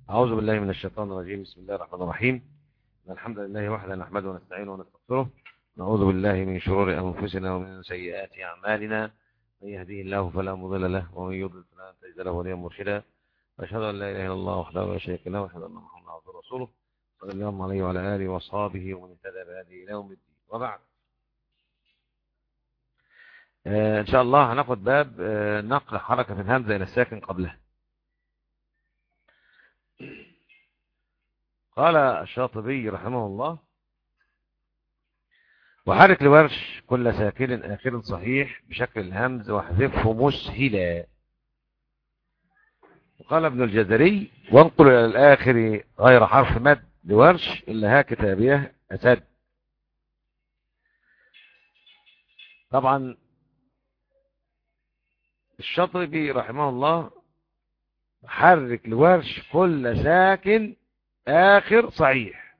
أعوذ بالله من الشيطان الرجيم بسم الله الرحمن الرحيم الحمد لله وحده نحمده ونستعينه ونستغفره نعوذ بالله من شرور أنفسنا ومن سيئات أعمالنا من يهديه الله فلا مضل له ومن يضلل فلا تجد له وليا مرشدا وأشهد أن لا إله إلا الله وحده لا شريك له وأشهد أن محمدا عبده ورسوله صلى الله عليه وعلى آله وأصحابه ومن اهتدى بهذه إلى يوم الدين وبعد آه إن شاء الله هناخد باب آه نقل حركة من همزة إلى الساكن قبلها قال الشاطبي رحمه الله وحرك لورش كل ساكن آخر صحيح بشكل الهمز واحذفه مسهلا وقال ابن الجزري وانقل إلى الآخر غير حرف مد لورش إلا ها كتابيه أسد طبعا الشاطبي رحمه الله حرك لورش كل ساكن آخر صحيح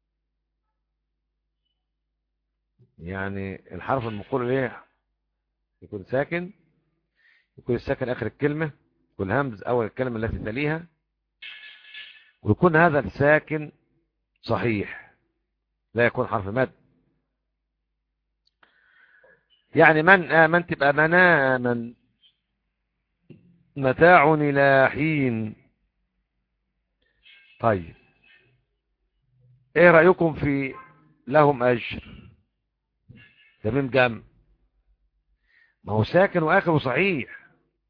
يعني الحرف المقول ليه يكون ساكن يكون الساكن آخر الكلمة يكون همز أول الكلمة التي تليها ويكون هذا الساكن صحيح لا يكون حرف مد يعني من آمن تبقى من آمن متاع إلى حين طيب ايه رأيكم في لهم أجر تمام جم ما هو ساكن وآخره صحيح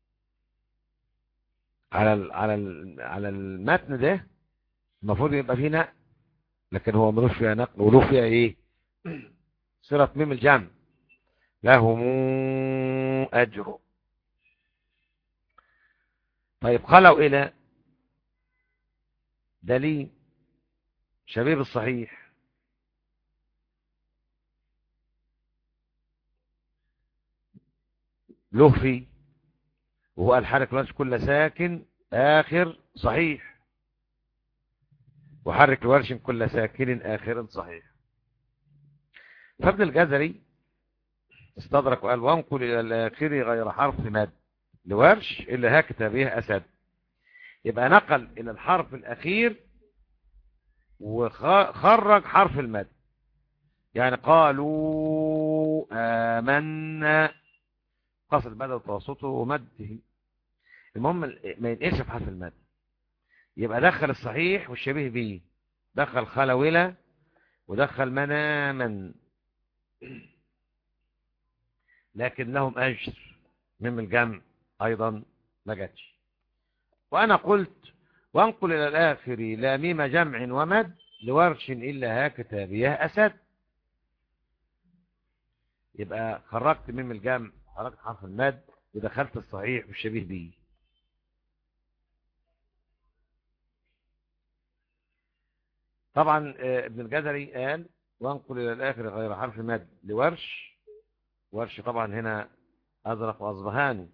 على ال على ال على المتن ده المفروض يبقى فيه نقل لكن هو ملوش فيها نقل وله فيها ايه صيغه ميم الجمع لهم اجر طيب خلوا الى دليل شبيب الصحيح له في وهو الحرك الوجه كل ساكن آخر صحيح وحرك الورش كل ساكن آخر صحيح فابن الجزري استدرك وقال وانقل إلى الآخر غير حرف مد لورش إلا هكذا به أسد يبقى نقل إلى الحرف الأخير وخرج حرف المد يعني قالوا آمنا قصد بدل وتوسطه ومده المهم ما ينقلش في حرف المد يبقى دخل الصحيح والشبيه به دخل خلوله ودخل مناما لكن لهم أجر من الجمع أيضا ما جاتش وأنا قلت وانقل إلى الآخر لا ميم جمع ومد لورش إلا ها كتابيه أسد يبقى خرجت ميم الجمع خرجت حرف المد ودخلت الصحيح والشبيه به طبعا ابن الجزري قال وانقل إلى الآخر غير حرف مد لورش ورش طبعا هنا أزرق وأصبهاني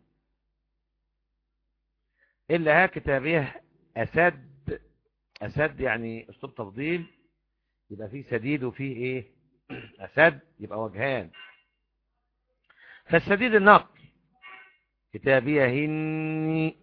إلا ها كتابيه أسد أسد يعني أسلوب تفضيل يبقى فيه سديد وفيه إيه أسد يبقى وجهان فالسديد النقل كتابيه هني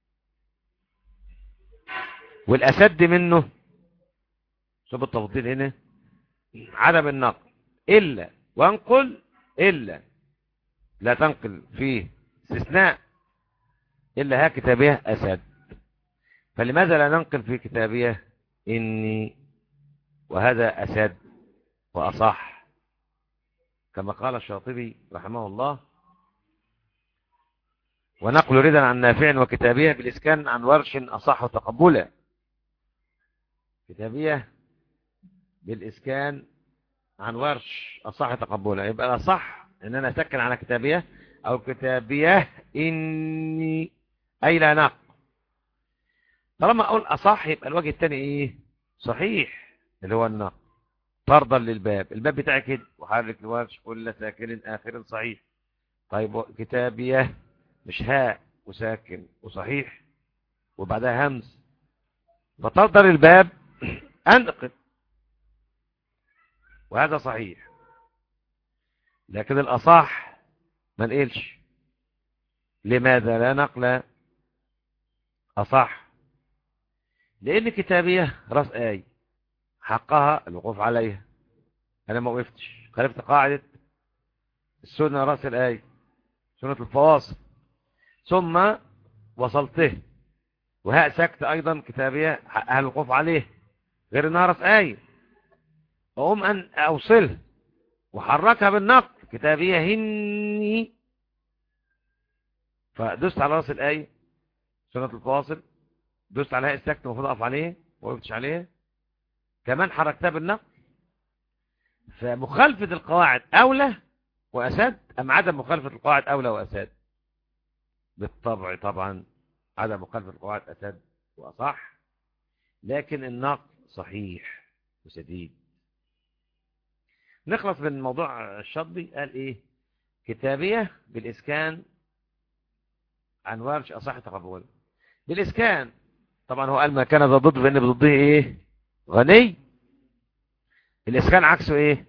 والأسد منه أسلوب التفضيل هنا عدم النقل إلا وانقل إلا لا تنقل فيه استثناء إلا ها كتابيه أسد فلماذا لا ننقل في كتابيه إني وهذا أسد وأصح كما قال الشاطبي رحمه الله ونقل ردا عن نافع وكتابيه بالإسكان عن ورش أصح تقبلا كتابيه بالإسكان عن ورش أصح تقبلا يبقى الأصح إن أنا أسكن على كتابيه أو كتابيه إني أي لا نقل طالما أقول أصح يبقى الوجه الثاني إيه صحيح اللي هو النقل طردا للباب الباب بتاعي كده وحرك الورش كل ساكن آخر صحيح طيب كتابيه مش هاء وساكن وصحيح وبعدها همز فطردا للباب أنقل وهذا صحيح لكن الأصح ما نقلش لماذا لا نقل أصح لان كتابية راس آية حقها الوقوف عليها انا ما وقفتش خالفت قاعدة السنة راس الآية سنة الفواصل ثم وصلته وهاء سكت ايضا كتابية حقها الوقوف عليه غير انها راس آية اقوم ان اوصلها وحركها بالنقط كتابية هني فدست على راس الآية سنة الفواصل دوست على هاء السكت المفروض اقف عليه ما وقفتش عليه كمان حركتها بالنقل فمخالفة القواعد أولى وأساد أم عدم مخالفة القواعد أولى وأساد بالطبع طبعا عدم مخالفة القواعد أساد وأصح لكن النقل صحيح وسديد نخلص من موضوع الشطبي قال إيه كتابية بالإسكان عن ورش أصح تقبل بالإسكان طبعا هو قال ما كان ذا ضد فإن بضده إيه غني الإسكان عكسه إيه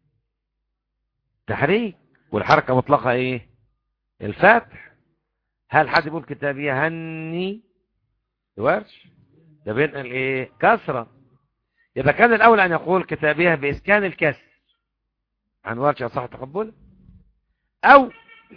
تحريك والحركة مطلقة إيه الفتح هل حد يقول كتابية هني ورش ده بينقل إيه كسرة يبقى كان الأول أن يقول كتابية بإسكان الكسر عن ورش أصح تقبل أو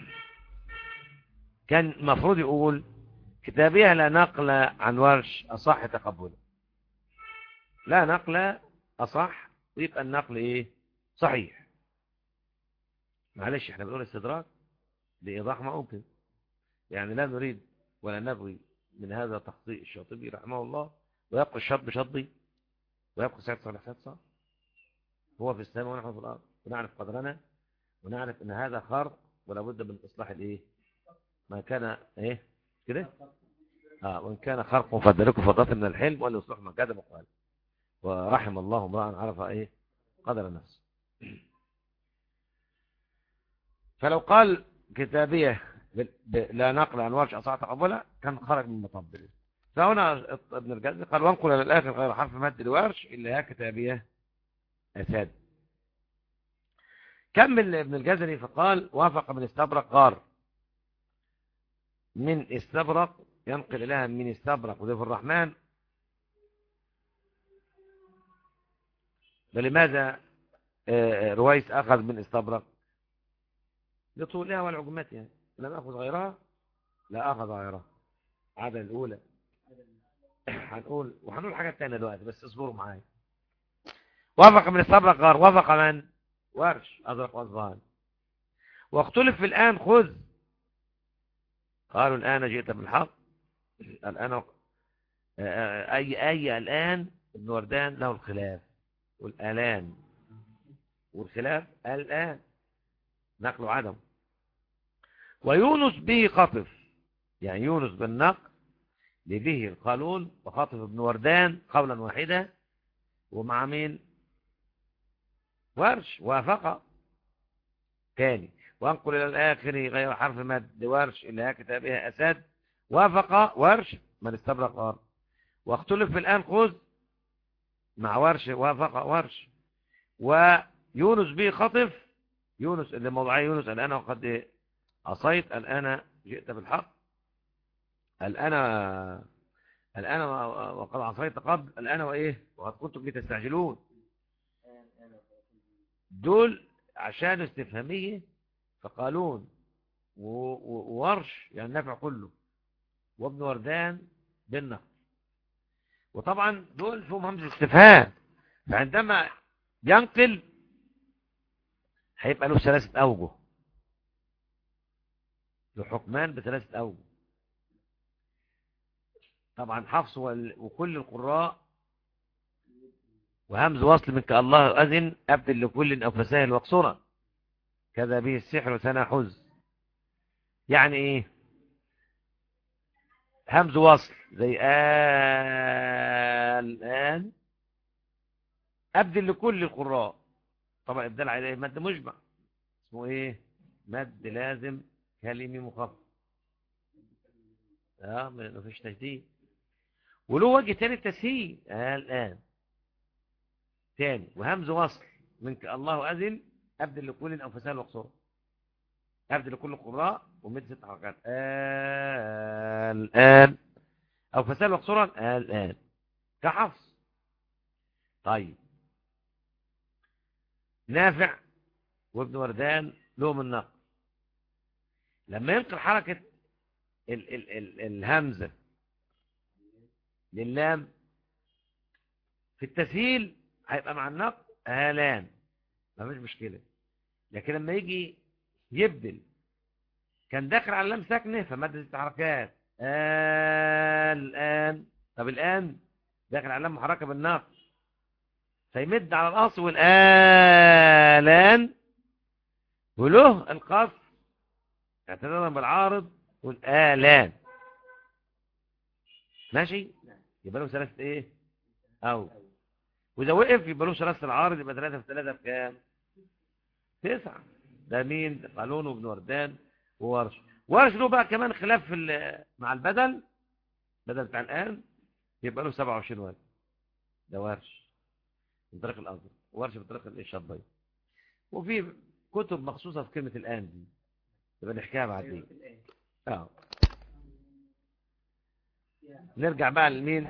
كان المفروض يقول كتابية لا نقل عن ورش أصح تقبل لا نقل أصح ويبقى النقل إيه صحيح معلش احنا بنقول استدراك لإيضاح ما أمكن يعني لا نريد ولا نبغي من هذا تخطيء الشاطبي رحمه الله ويبقى الشطب شطبي ويبقى سعد صالح سعد صالح هو في السماء ونحن في الأرض ونعرف قدرنا ونعرف ان هذا خرق ولا بد من إصلاح الإيه ما كان إيه كده آه وإن كان خرق مفدلكم فضات من الحلم ولا يصلح ما كان مقال ورحم الله امرأ عرف إيه قدر النفس فلو قال كتابية لا نقل عن ورش أصح تقبلها كان خرج من مطبل فهنا ابن الجزي قال وانقل للآخر غير حرف مد الورش إلا هي كتابية أساد كمل ابن الجزري فقال وافق من استبرق غار من استبرق ينقل إليها من استبرق وضيف الرحمن فلماذا رويس أخذ من استبرق لطولها والعجمتها يعني. لم أخذ غيرها لا أخذ غيرها عادة الأولى هنقول وهنقول حاجات تانية دلوقتي بس اصبروا معايا وافق من استبرق غار وافق من ورش أزرق وأصبهان واختلف في الآن خذ قالوا الآن جئت بالحق الآن أي أي الآن ابن وردان له الخلاف والآلان والخلاف الآن نقل عدم ويونس به قطف يعني يونس بالنقل لبه القانون وخاطف ابن وردان قولا واحدا ومع مين ورش وافق ثاني وانقل الى الاخر غير حرف مد ورش الى كتابها اسد وافق ورش من استبرق ارض واختلف في الان خذ مع ورش وافق ورش ويونس به خطف يونس اللي موضعي يونس الان وقد عصيت الان جئت بالحق الان الان وقد عصيت قبل الان وايه وقد كنتم تستعجلون دول عشان استفهامية فقالون وورش يعني النفع كله وابن وردان بالنقل وطبعا دول فيهم همزة استفهام فعندما ينقل هيبقى له ثلاثة أوجه له حكمان بثلاثة أوجه طبعا حفص وكل القراء وهمز وصل منك الله أذن أبدل لكل أو فسائل وقصرا كذا به السحر تناحز يعني إيه همز وصل زي الآن أبدل لكل القراء طبعا إبدال عليه مد مجمع اسمه إيه مد لازم كلمي مخفف اه ما فيش تجديد وله وجه تاني التسهيل الآن ثاني وهمز وصل منك الله أذن أبدل لكل أو فسال وقصر أبدل لكل القراء ومد ست حركات الآن أو فسال وقصرا الآن كحفص طيب نافع وابن وردان لهم النقل لما ينقل حركة ال ال ال الهمزة للام في التسهيل هيبقى مع النقل آلان ما فيش مشكلة لكن لما يجي يبدل كان داخل على اللام ساكنة فمادة ست حركات الآن طب الآن داخل على اللام محركة بالنقل فيمد على الأصل والآلان وله القصر اعتدادا بالعارض والآلان ماشي يبقى له ثلاثة ايه او واذا وقف يبقى له ثلاثة العارض يبقى ثلاثة في ثلاثة بكام تسعة ده مين قالون وابن وردان وورش ورش له بقى كمان خلاف في مع البدل بدل بتاع الآن يبقى له 27 وزن ده ورش من طريق الأزرق ورش من طريق الشطبي وفي كتب مخصوصة في كلمة الآن دي يبقى نحكيها بعدين اه نرجع بقى لمين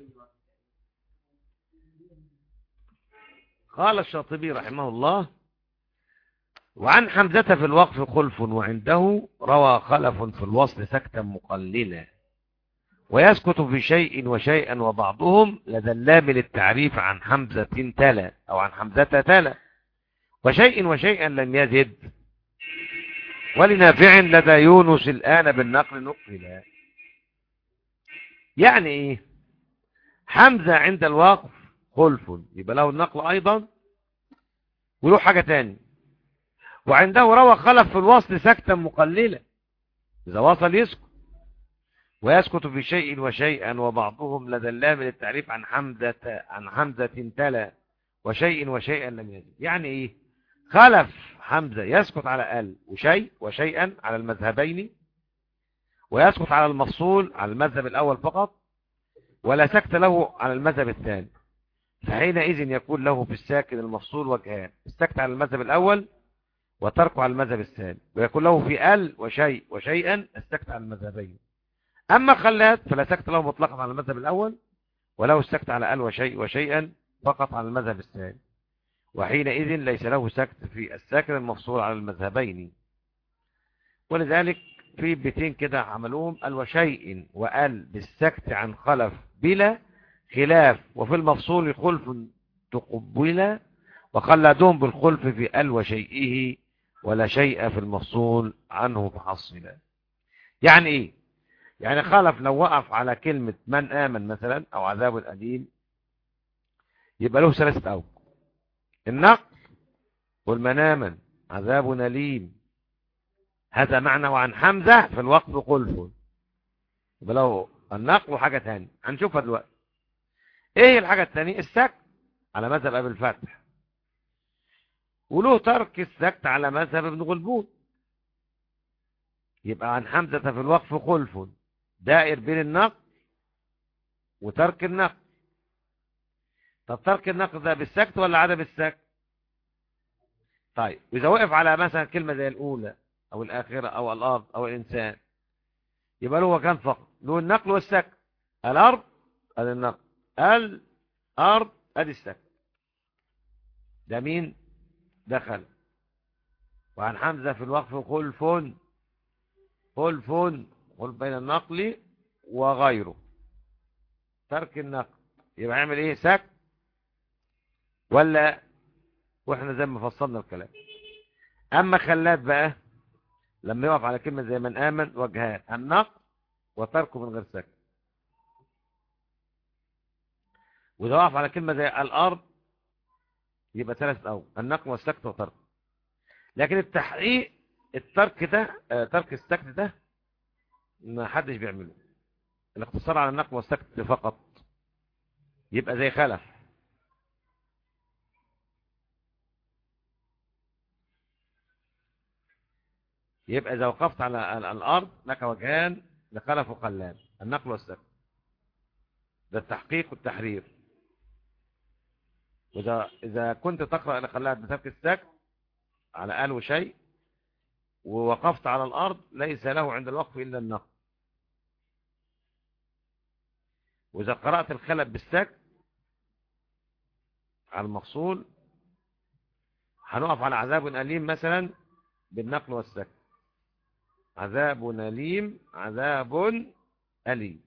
قال الشاطبي رحمه الله وعن حمزة في الوقف خلف وعنده روى خلف في الوصل سكتا مقللا ويسكت في شيء وشيئا وبعضهم لدى اللام للتعريف عن حمزة تلا أو عن حمزة تلا وشيء وشيئا لم يزد ولنافع لدى يونس الآن بالنقل نقلا يعني ايه حمزة عند الوقف خلف يبقى له النقل أيضا وله حاجة تاني وعنده روى خلف في الوصل سكتا مقللة إذا وصل يسكت ويسكت في شيء وشيئا وبعضهم لدى اللام للتعريف عن حمزة عن حمزة تلا وشيء وشيئا لم يزد يعني ايه خلف حمزة يسكت على ال وشيء وشيئا على المذهبين ويسكت على المفصول على المذهب الأول فقط ولا سكت له على المذهب الثاني فحينئذ يكون له في الساكن المفصول وجهان السكت على المذهب الأول وتركه على المذهب الثاني ويكون له في ال وشيء وشيئا السكت على المذهبين أما خلات فلا سكت له مطلقا على المذهب الأول وله السكت على ال وشيء وشيئا فقط على المذهب الثاني وحينئذ ليس له سكت في الساكن المفصول على المذهبين ولذلك في بيتين كده عملوهم ال وشيء وال بالسكت عن خلف بلا خلاف وفي المفصول خلف تقبل وخلدهم بالخلف في ال وشيئه ولا شيء في المفصول عنه فحصلا يعني ايه يعني خلف لو وقف على كلمة من آمن مثلا أو عذاب أليم يبقى له ثلاثة أوجه النقل والمنامن عذاب أليم هذا معنى وعن حمزة في الوقف قلف يبقى له النقل وحاجة تانية هنشوفها دلوقتي ايه الحاجة التانية السكت على مذهب ابي الفتح وله ترك السكت على مذهب ابن غلبون يبقى عن حمزة في الوقف خلف دائر بين النقل وترك النقل طب ترك النقل ده بالسكت ولا عدم السكت طيب إذا وقف على مثلا كلمة زي الأولى أو الآخرة أو الأرض أو الإنسان يبقى له كان فقط له النقل والسكت الأرض أدي النقل الأرض أدي السكت ده مين دخل وعن حمزة في الوقف خلف خلف خلف بين النقل وغيره ترك النقل يبقى يعمل ايه سكت ولا واحنا زي ما فصلنا الكلام اما خلات بقى لما يقف على كلمة زي من امن وجهات النقل وتركه من غير سكت واذا وقف على كلمة زي الارض يبقى ثلاث او النقل والسكت وترك لكن التحقيق الترك ده ترك السكت ده ما حدش بيعمله الاقتصار على النقل والسكت فقط يبقى زي خلف يبقى إذا وقفت على الأرض لك وجهان لخلف وقلاب النقل والسكت ده التحقيق والتحرير وإذا إذا كنت تقرأ لخلاب بترك السكت على آل وشيء ووقفت على الأرض ليس له عند الوقف إلا النقل وإذا قرأت الخلق بالسكت على المفصول هنقف على عذاب أليم مثلا بالنقل والسكت عذاب أليم عذاب أليم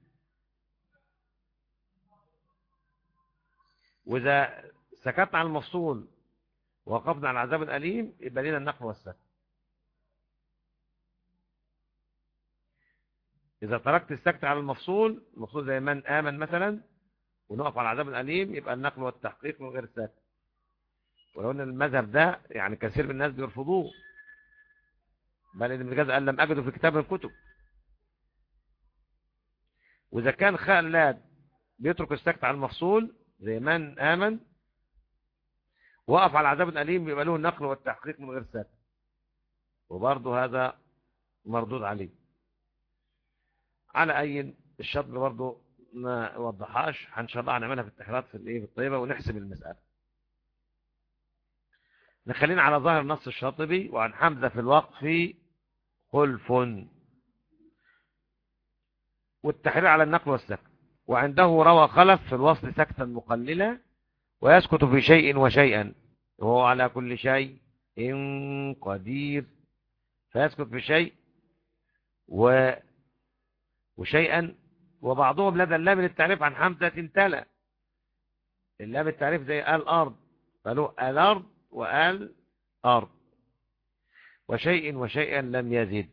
وإذا سكتنا على المفصول ووقفنا على العذاب الأليم يبقى لنا النقل والسكت إذا تركت السكت على المفصول المفصول زي من آمن مثلا ونقف على العذاب الأليم يبقى النقل والتحقيق من غير السكت ولو أن المذهب ده يعني كثير من الناس بيرفضوه بل ابن الجاز قال لم أجده في كتاب الكتب وإذا كان خالد بيترك السكت على المفصول زي من آمن وقف على العذاب الأليم يبقى له النقل والتحقيق من غير سكت وبرضه هذا مردود عليه على أي الشطر برضه ما وضحهاش ان شاء الله هنعملها في التحريرات في الايه في الطيبه ونحسب المساله نخلينا على ظاهر نص الشاطبي وعن حمزه في الوقف خلف والتحرير على النقل والسكت وعنده روى خلف في الوصل سكتا مقللا ويسكت في شيء وشيئا وهو على كل شيء إن قدير فيسكت في شيء و وشيئا وبعضهم لدى اللام للتعريف عن حمزة تلا اللام التعريف زي الأرض قالوا الأرض وقال أرض وشيء وشيئا لم يزد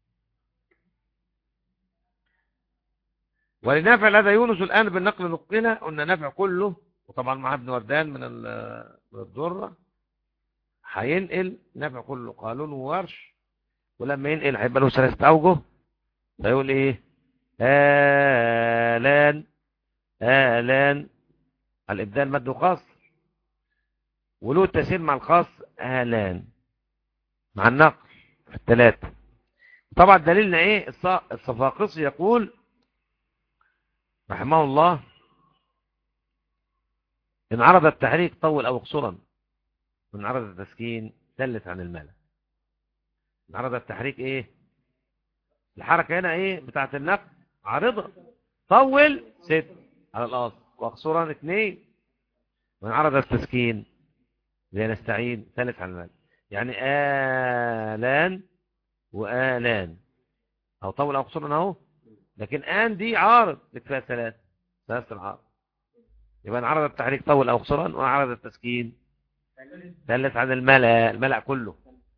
ولنافع لدى يونس الآن بالنقل نقلنا قلنا نافع كله وطبعا مع ابن وردان من الضرة هينقل نافع كله قالون وورش ولما ينقل هيبقى له ثلاثة أوجه فيقول إيه آلان آلان الإبدال مد قصر وله التسهيل مع الخاص آلان مع النقل في الثلاثة طبعا دليلنا ايه الصفاقسي يقول رحمه الله إن عرض التحريك طول أو اقصرا وإن عرض التسكين ثلث عن المال إن عرض التحريك إيه الحركة هنا إيه بتاعت النقل عارضة طول ست على الأصل واقصرا اثنين وإن عرض التسكين زي نستعين ثالث على المال يعني آلان وآلان أو طول أو قصرا أهو لكن آن دي عارض بكفاءة ثلاث ثلاث العارض يبقى عرض التحريك طول أو قصرا وعرض التسكين ثالث عن الملأ الملأ كله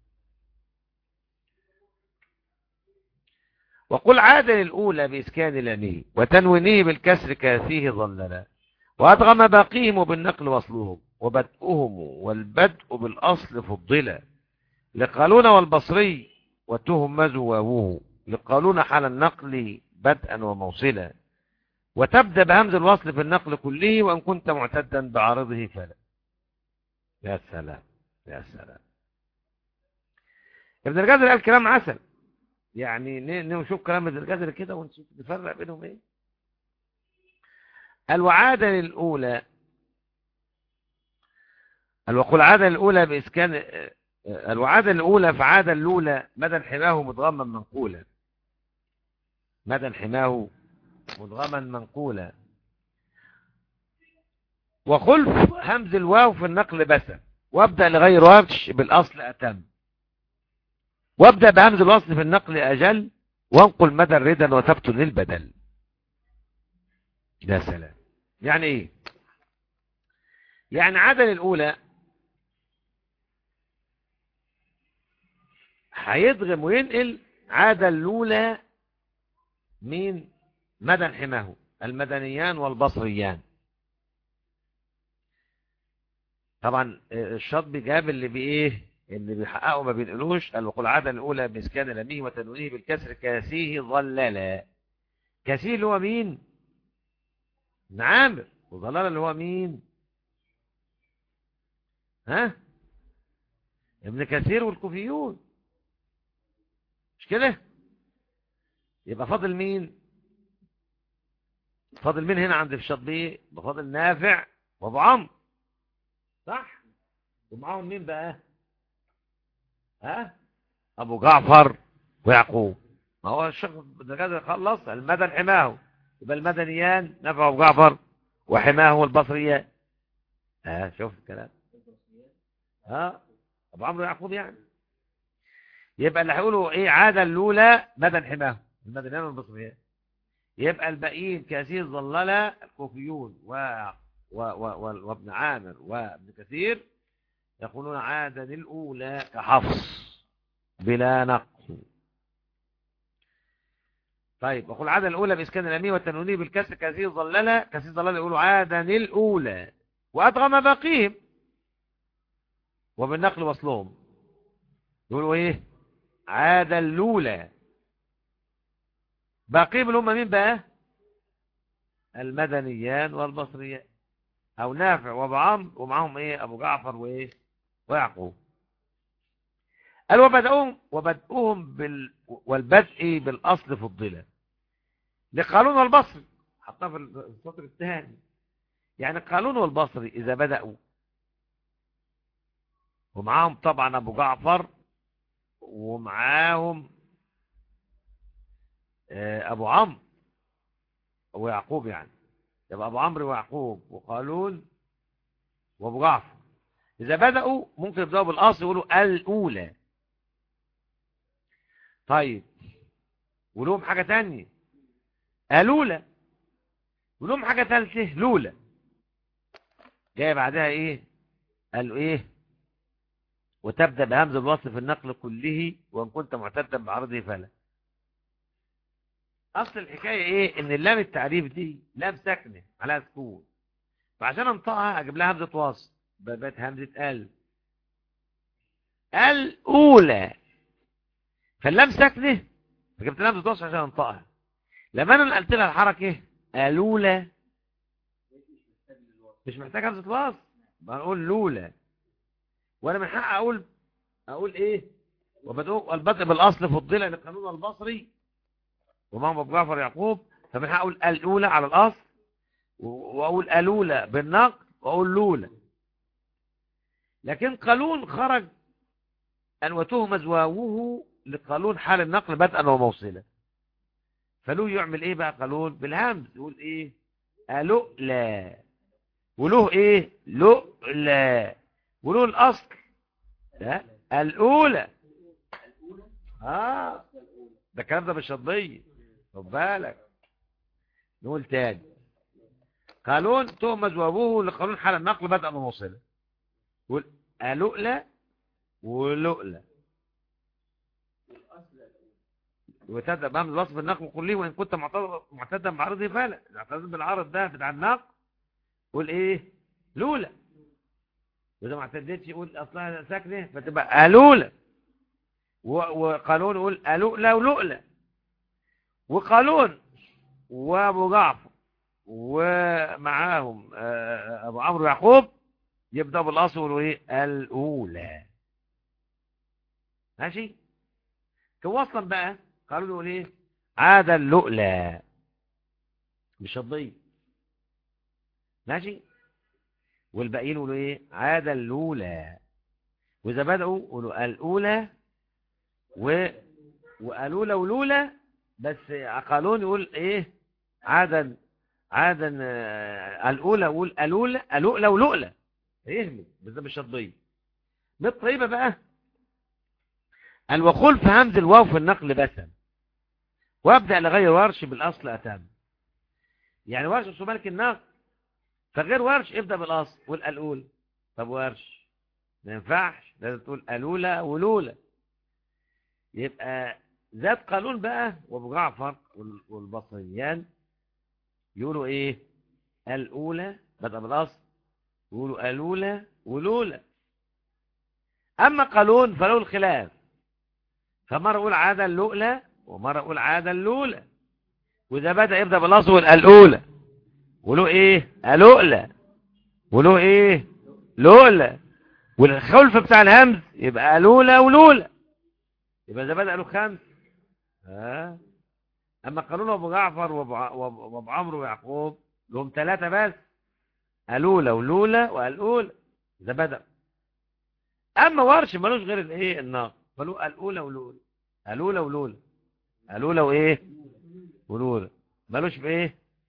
وقل عاد الأولى بإسكان لامه وتنوينه بالكسر كافيه ظللا وأدغم باقيهم بالنقل وصلهم وبدؤهم والبدء بالأصل فضلا لقالون والبصري وتهم واوه لقالون حال النقل بدءا وموصلا وتبدأ بهمز الوصل في النقل كله وإن كنت معتدا بعارضه فلا يا سلام يا سلام ابن الجزر قال كلام عسل يعني نشوف كلام ابن الجزر كده ونشوف نفرق بينهم ايه الوعادة الأولى الوقول عادة الأولى بإسكان الوعادة الأولى فعادة الأولى مدى حماه مضغما منقولا مدى حماه مضغما منقولا وخلف همز الواو في النقل بس وابدأ لغير ورش بالأصل أتم وابدأ بهمز الوصل في النقل أجل وانقل مدى الردا وثبت للبدل يا سلام يعني ايه يعني عدل الأولى هيدغم وينقل عادة الأولى من مدن حماه المدنيان والبصريان طبعا الشطبي جاب اللي بايه اللي بيحققوا ما بينقلوش قال وقل عادة الأولى بإسكان لميه وتنويه بالكسر كاسيه ظللا كاسيه اللي هو مين نعم وظلال اللي هو مين ها ابن كثير والكوفيون مش كده يبقى فاضل مين فاضل مين هنا عند الشطبي بفاضل نافع وابو عمرو صح ومعاهم مين بقى ها ابو جعفر ويعقوب ما هو الشيخ بن خلص المدى حماه يبقى المدنيان نافع وابو جعفر وحماه البصريان ها شوف الكلام ها ابو عمرو يعقوب يعني يبقى اللي هيقولوا ايه عادة الاولى مدن حماه المدنيان والبصريان يبقى الباقيين كثير ظللة الكوفيون و... و... و... و... وابن عامر وابن كثير يقولون عادة الأولى كحفص بلا نقص طيب وقل عادة الأولى بإسكان الأمي والتنوني بالكسر كثير ظللة كثير ظللة يقولوا عادة الأولى وأدغم باقيهم وبالنقل وصلهم يقولوا إيه عادة الأولى باقيهم اللي هم مين بقى المدنيان والبصريان أو نافع وابو عمرو ومعاهم إيه أبو جعفر وإيه ويعقوب قال وبدأهم وبدأهم بال والبدء بالأصل فضلا لقالون والبصري حطها في السطر الثاني يعني قالون والبصري إذا بدأوا ومعاهم طبعا أبو جعفر ومعاهم أبو عمرو ويعقوب يعني يبقى أبو عمرو ويعقوب وقالون وأبو جعفر إذا بدأوا ممكن يبدأوا بالأصل يقولوا الأولى طيب ولهم حاجة تانية ألولى ولهم حاجة ثالثة لولى جاي بعدها إيه قالوا إيه وتبدأ بهمز الوصل في النقل كله وإن كنت معتدا بعرضه فلا أصل الحكاية إيه إن اللام التعريف دي لام ساكنة على سكون فعشان انطقها أجيب لها همزة وصل بقت همزة ال الأولى فاللام ساكنة فجبت لها همزة وصل عشان انطقها لما أنا نقلت لها الحركة الأولى مش محتاج همزة وصل بقول لولا وأنا من حق أقول أقول إيه وبدأ البدء بالأصل فضيلة للقانون البصري ومعهم أبو جعفر يعقوب فمن حق أقول الأولى على الأصل وأقول الأولى بالنقل وأقول لولا لكن قالون خرج أن وتهمز واوه لقالون حال النقل بدءا وموصلا فله يعمل ايه بقى قالون بالهمز يقول ايه ألؤلا وله ايه لؤلا وله الاصل ده الاولى اه ده الكلام ده بالشطبيه خد بالك نقول تاني قالون تهمز وابوه لقانون حال النقل بدءا وموصلا يقول ألؤلا ولؤلا وتبدأ بهم الوصف النقل كله وإن كنت معتدا بعرضه فلا اعتدت بالعرض ده بتاع النقل قول إيه لولا وإذا ما اعتدتش يقول أصلها ساكنة فتبقى ألولا وقانون يقول ألؤلا ولؤلا وقانون وأبو جعفر ومعاهم أبو عمرو يعقوب يبدأ بالأصل وإيه الأولى ماشي توصلا بقى قالوا له ايه عاد اللؤلى مش الضي ماشي والباقيين يقولوا ايه عاد اللولى واذا بدأوا يقولوا الاولى و والولى ولولى بس عقالون يقول ايه عادا عادا الاولى يقول الولى الولى ولؤلى يهمل بس ده مش الضي بالطيبه بقى الوقول في همز الواو في النقل بسم وابدأ لغير ورش بالأصل أتم يعني ورش اسمه ملك النقل فغير ورش ابدأ بالأصل قول الأول طب ورش ما ينفعش لازم تقول الأولى ولولى يبقى ذات قانون بقى وابو جعفر والبصريان يقولوا ايه الأولى بدأ بالأصل يقولوا الأولى ولولى أما قانون فله الخلاف فمرة أقول عادة اللؤلة ومرة أقول عادة اللولة وإذا بدأ يبدأ بالأصل الأولى وله إيه اللؤلة وله إيه لؤلة والخلف بتاع الهمز يبقى ألولة ولولة يبقى إذا بدأ له خمس ها أما قانون أبو جعفر وأبو عمرو ويعقوب لهم ثلاثة بس ألولة ولولة وألأولة إذا بدأ أما ورش ملوش غير الإيه الناقص فلو الأولى ولولة الأولى ولولة الأولى وإيه ولولة ملوش في إيه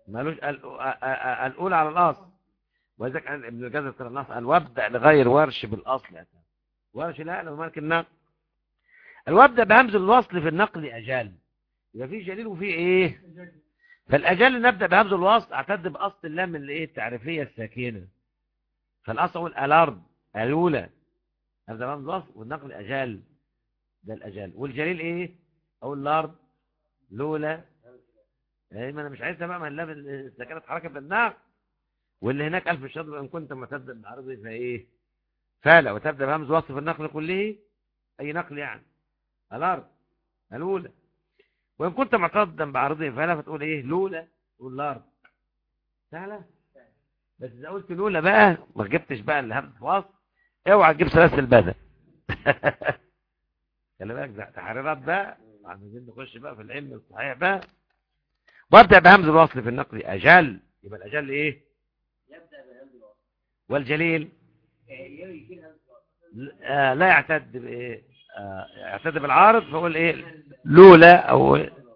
مالوش ال- آ- آ- الأولى على الأصل وذلك قال ابن الجزر كان النص قال وابدأ لغير ورش بالأصل يا سلام. ورش لا لو مالك النقل الوابدأ بهمز الوصل في النقل أجال يبقى في جليل وفي إيه فالأجال نبدأ بهمز الوصل أعتد بأصل اللام اللي إيه التعريفية الساكنة فالأصل أقول الأرض الأولى أبدأ بهمز الوصل والنقل أجال ده الأجال والجليل إيه أقول الأرض لولا ايه ما انا مش عايزها بقى ما اللام اذا كانت حركه بالنقل واللي هناك الف الشطر ان كنت معتد بعرضه فايه فلا وتبدا بهمز وصف النقل كله اي نقل يعني الارض الاولى وان كنت معتدا بعرضه فلا فتقول ايه لولا تقول الارض سهله بس اذا قلت لولا بقى ما جبتش بقى الهمز وصف اوعى تجيب ثلاث البدل خلي بالك ده تحريرات بقى عايزين نخش بقى في العلم الصحيح بقى وابدا بهمز الوصل في النقل اجل يبقى الاجل ايه يبدأ بهمز الوصل والجليل يشيل همز الوصل آه لا يعتد بايه آه يعتد بالعارض فيقول ايه لولا او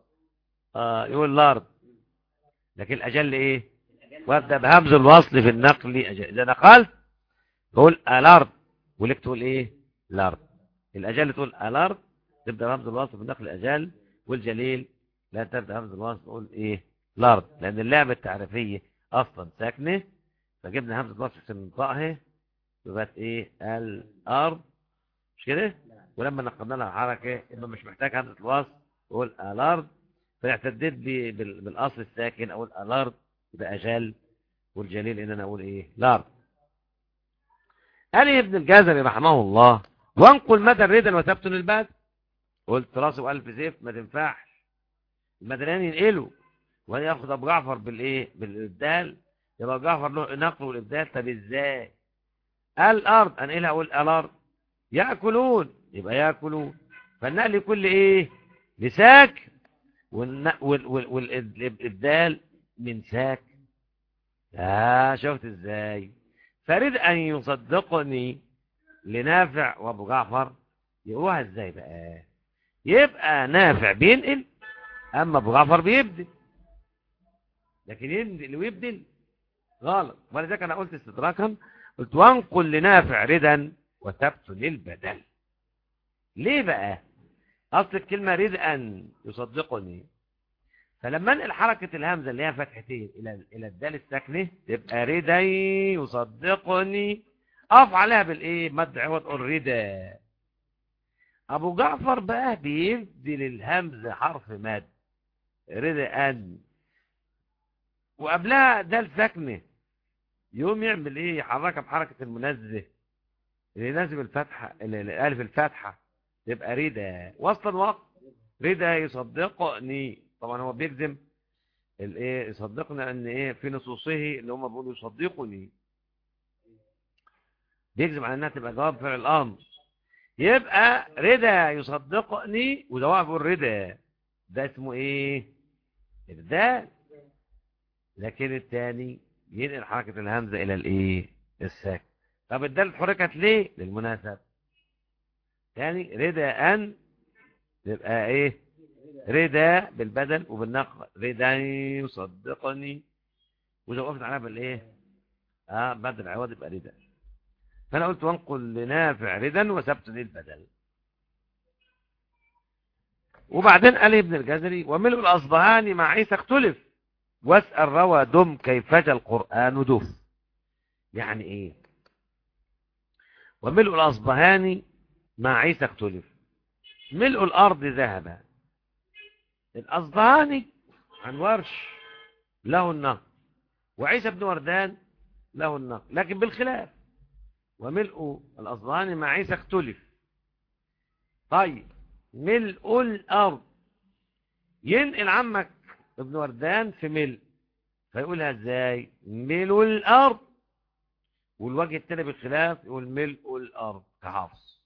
آه يقول الارض لكن الاجل ايه وابدا بهمز الوصل في النقل اجل اذا نقلت تقول الارض ولك تقول ايه الارض الاجل تقول الارض تبدا بهمز الوصل في النقل اجل والجليل لا تبدا همز الوصل تقول ايه الارض لان اللام التعريفيه اصلا ساكنه فجبنا همزه الوصل عشان ننطقها يبقى ايه الارض مش كده ولما نقلنا لها حركه يبقى مش محتاج همزه الوصل تقول الارض فاعتديت ب- بال- بالاصل الساكن اقول الارض يبقى اجل والجليل ان انا اقول ايه الارض قال ابن الجزري رحمه الله وانقل مدى الردا وتبتن البدء قلت راسه والف زيف ما تنفعش المدنيين ينقلوا وياخد ابو جعفر بالايه بالابدال يبقى أبو جعفر له نقل والابدال طب ازاي الارض انقلها اقول الارض ياكلون يبقى ياكلون فالنقل كل ايه لساك والن- وال- وال- والابدال من ساك اه شفت ازاي فريد ان يصدقني لنافع وابو جعفر يقولها ازاي بقى يبقى نافع بينقل اما ابو جعفر بيبدل لكن ينقل ويبدل غلط ولذلك انا قلت استدراكا قلت وانقل لنافع ردا وثبت للبدل ليه بقى اصل الكلمه رزقا يصدقني فلما انقل حركه الهمزه اللي هي فتحتين الى الى الدال الساكنه تبقى ردا يصدقني اقف عليها بالايه مد عوض اقول ردا ابو جعفر بقى بيبدل الهمزه حرف مد ردا ان وقبلها دال ساكنه يقوم يعمل ايه يحركها بحركه المنزه اللي يناسب الفتحه اللي اللي الف الفتحه تبقى ردا وصلا وقت ردا يصدقني طبعا هو بيجزم الايه يصدقنا ان ايه في نصوصه اللي هم بيقولوا يصدقني بيجزم على انها تبقى جواب فعل الامر يبقى ردا يصدقني وده واقف يقول ردا ده اسمه ايه ابدال لكن الثاني ينقل حركه الهمزه الى الايه الساكن طب الدال اتحركت ليه للمناسب تاني ردا ان يبقى ايه ردا بالبدل وبالنقل ردا يصدقني واذا وقفت عليها بالايه اه بدل عوض يبقى ردا فانا قلت وانقل لنافع ردا وثبت للبدل وبعدين قال ابن الجزري وملء الاصبهاني مع عيسى اختلف واسال روى دم كيف جاء القران دف يعني ايه وملء الاصبهاني مع عيسى اختلف ملء الارض ذهبا الاصبهاني عن ورش له النقل وعيسى بن وردان له النقل لكن بالخلاف وملء الاصبهاني مع عيسى اختلف طيب ملء الارض ينقل عمك ابن وردان في ملء فيقولها ازاي ملء الارض والوجه التاني بالخلاف يقول ملء الارض كحفص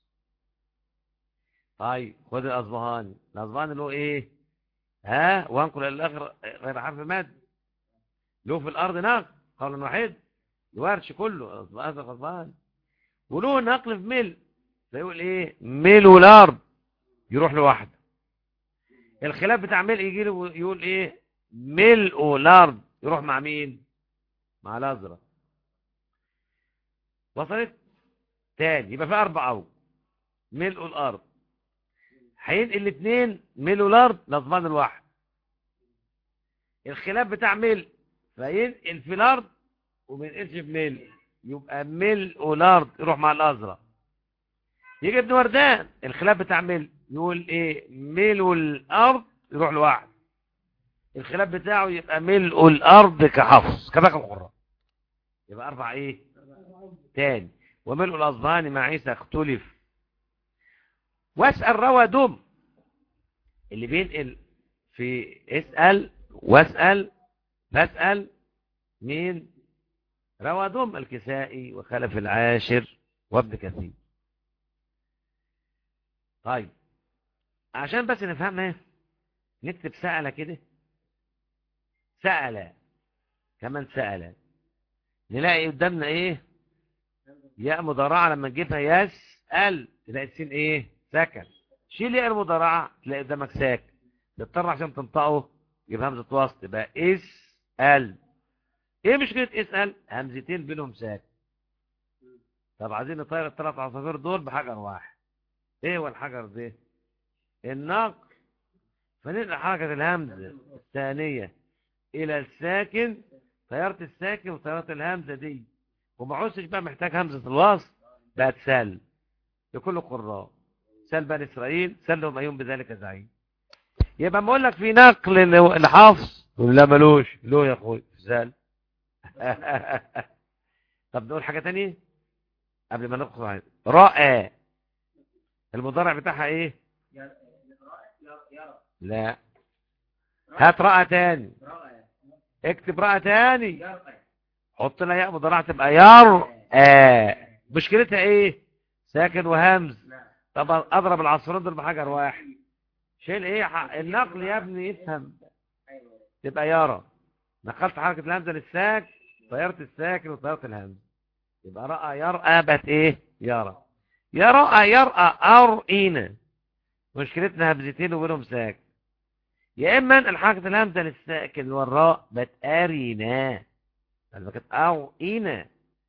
طيب خد الاصبهاني الاصبهاني له ايه ها وانقل الاخر غير حرف مد له في الارض نقل قول واحد الورش كله اصبهاني اصبهاني وله نقل في ملء فيقول ايه ملء الارض يروح لوحده الخلاف بتاع ملء يجي له يقول ايه ملء الارض يروح مع مين مع الازرق وصلت تاني يبقى في اربع اوجه ملء الارض هينقل الاثنين ملء الارض لضمان الواحد الخلاف بتاع ملء فينقل في الارض وما ينقلش في ملء يبقى ملء الارض يروح مع الازرق يجي ابن وردان الخلاف بتاع ملء يقول ايه ملء الارض يروح لواحد الخلاف بتاعه يبقى ملء الارض كحفص كذلك القراء يبقى اربع ايه تاني وملء الاصبهان مع عيسى اختلف واسال روى دم اللي بينقل في اسال واسال فاسال مين روى دم الكسائي وخلف العاشر وابن كثير طيب عشان بس نفهمها نكتب سأل كده سأل كمان سأل نلاقي قدامنا ايه ياء مضارعة لما نجيبها يسأل تلاقي السين ايه سكن شيل ياء المضارعة تلاقي قدامك ساكن تضطر عشان تنطقه يجيب همزة وسط يبقى اسأل ايه مشكلة اسأل همزتين بينهم ساكن طب عايزين نطير الثلاث عصافير دول بحجر واحد ايه هو الحجر ده النقل فننقل حركة الهمزة الثانية الى الساكن طيارة الساكن وطيارة الهمزة دي وما عوزش بقى محتاج همزة الوصل بقت سل لكل قراء سل بني اسرائيل سل وما يوم بذلك زعيم يبقى ما اقول لك في نقل لحفص لا ملوش له يا اخوي سل طب نقول حاجة تانية قبل ما ندخل رأى المضارع بتاعها ايه يرى يرى لا هات رأى تاني رأى اكتب رأى تاني يرى حط لها ياء مضارعة تبقى يرأى مشكلتها ايه ساكن وهمز نعم طبعا اضرب العصفورين دول بحجر واحد شيل ايه ح- النقل يا ابني افهم ايوه تبقى يرى نقلت حركة الهمزة للساك طيرت الساكن وطيرت الهمزة يبقى رأى يرأى بقت ايه يرى يرى يرأى أرئينا مشكلتنا همزتين وبينهم ساكن يا اما انقل حركة الهمزة للساكن والراء بقت أرينا لما كانت أرئينا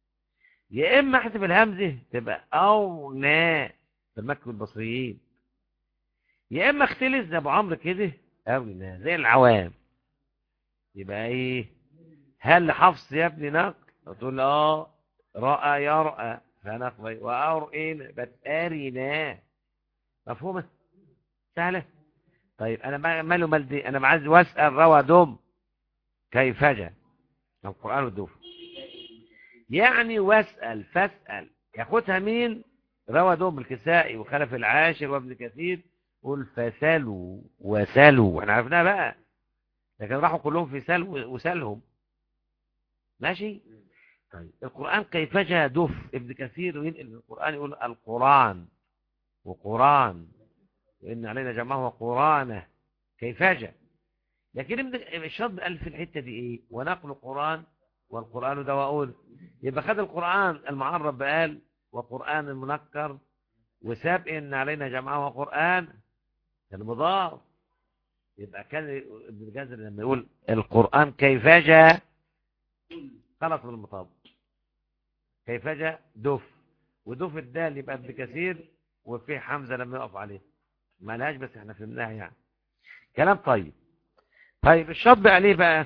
يا اما احسب الهمزة تبقى أونا في المكتب البصريين يا اما اختلس زي ابو عمرو كده أونا زي العوام يبقى ايه هل حفص يا ابني نقل تقول اه رأى يرأى فنقل وأرئنا بتأرنا مفهومة سهلة طيب انا ما- ماله مال دي انا عايز واسأل روى دم كيف جاء القرآن والدوف يعني واسأل فاسأل ياخدها مين روى دم الكسائي وخلف العاشر وابن كثير قل فسلوا وسلوا احنا عرفناها بقى لكن راحوا كلهم في سل وسلهم ماشي طيب القرآن كيف جاء دف ابن كثير وينقل من القرآن يقول القرآن وقرآن وإن علينا جمعه وقرآنه كيف جاء لكن ابن الشرط قال في الحتة دي ايه ونقل القرآن والقرآن دواؤون يبقى خد القرآن المعرب قال وقرآن المنكر وساب ان علينا جمعه وقرآن المضاف يبقى كان ابن الجزر لما يقول القرآن كيف جاء خلص من المطاب كيف جاء دف ودف الدال يبقى ابن كثير وفي حمزة لما يقف عليه ما لهاش بس احنا فهمناها يعني كلام طيب طيب الشطب عليه بقى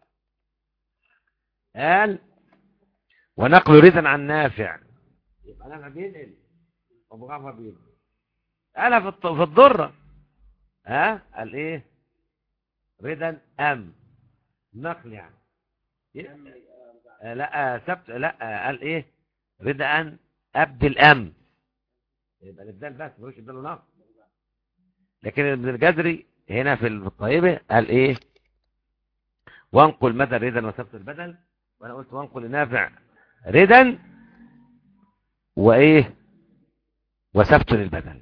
قال ونقل ردا عن نافع يبقى نافع بينقل ابو جعفر بينقل قالها في الط- في الضره ها قال ايه ردا ام نقل يعني آه، لا آه، سبت لا آه، قال ايه ردا ابدل ام يبقى الابدال بس ملوش ابدال ونقل لكن ابن الجدري هنا في الطيبة قال ايه وانقل مدى ردا وسبت البدل وانا قلت وانقل نافع ردا وايه وسبت للبدل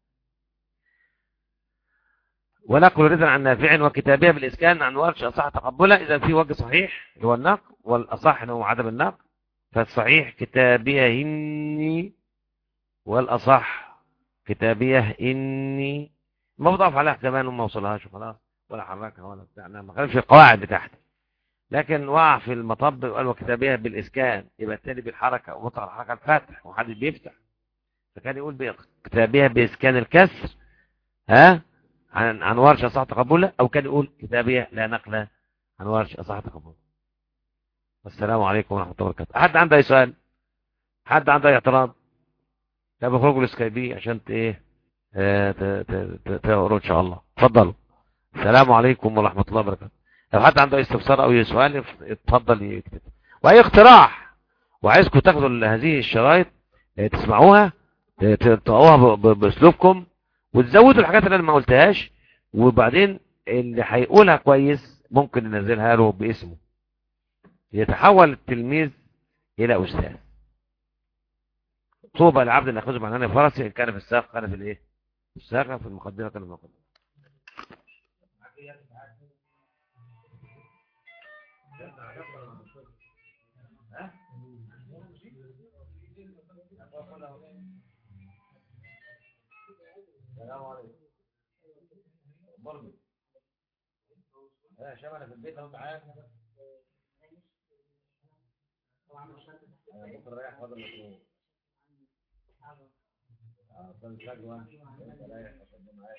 ونقل ردا عن نافع وكتابية بالإسكان عن ورش أصح تقبلها إذا في وجه صحيح اللي هو النقل والأصح هو عدم النقل فالصحيح كتابية إني والأصح كتابية إني ما بضاف عليها كمان وما وصلهاش وخلاص ولا حركها ولا بتاع ما خلفش القواعد بتاعتها لكن وقع في المطب وقال وكتابية بالإسكان يبقى التاني بالحركة ومطلق الحركة الفتح وحد بيفتح فكان يقول كتابية بإسكان الكسر ها عن عن ورش أصح تقبله أو كان يقول كتابية لا نقل عن ورش أصح تقبله والسلام عليكم ورحمة الله وبركاته حد عنده أي سؤال حد عنده أي اعتراض لا بخرجوا الاسكايبي عشان ت- ايه آه، ت- ت- ت- تقروا ان شاء الله اتفضلوا السلام عليكم ورحمة الله وبركاته لو حد عنده اي استفسار او اي سؤال يف- اتفضل يكتب واي اقتراح وعايزكم تاخدوا ال- هذه الشرايط آه، تسمعوها ت- ت- تقروها ب- ب- باسلوبكم وتزودوا الحاجات اللي انا ما قلتهاش وبعدين اللي هيقولها كويس ممكن ننزلها له باسمه يتحول التلميذ الى استاذ طوبى لعبد ياخذه معناه فرسي ان كان في الساق كان في الايه في الساق في المقدمه كان في المقدمه السلام عليكم برضه يا شباب انا في البيت اهو تعال انا ممكن رايح فاضل مشروع اه كان فجوه انت رايح عشان معاك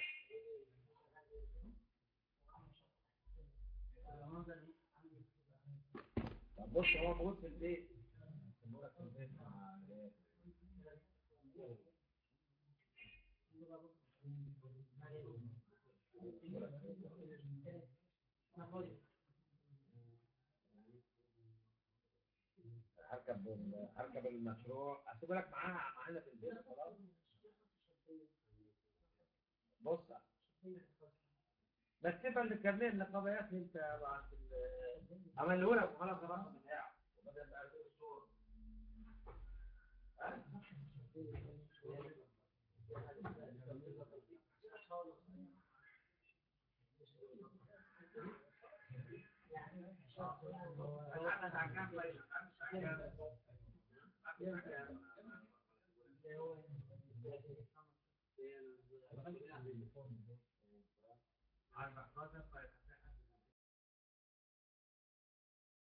طب بص هو موجود في البيت هركب ال- هركب المشروع هسيب لك معاها معانا في البيت خلاص بص بس تبقى اللي كمل النقابيات انت بعد ال- عمله لك خلاص خلاص بتاعه وبدأ بقى يقول الصور. ها؟ عارف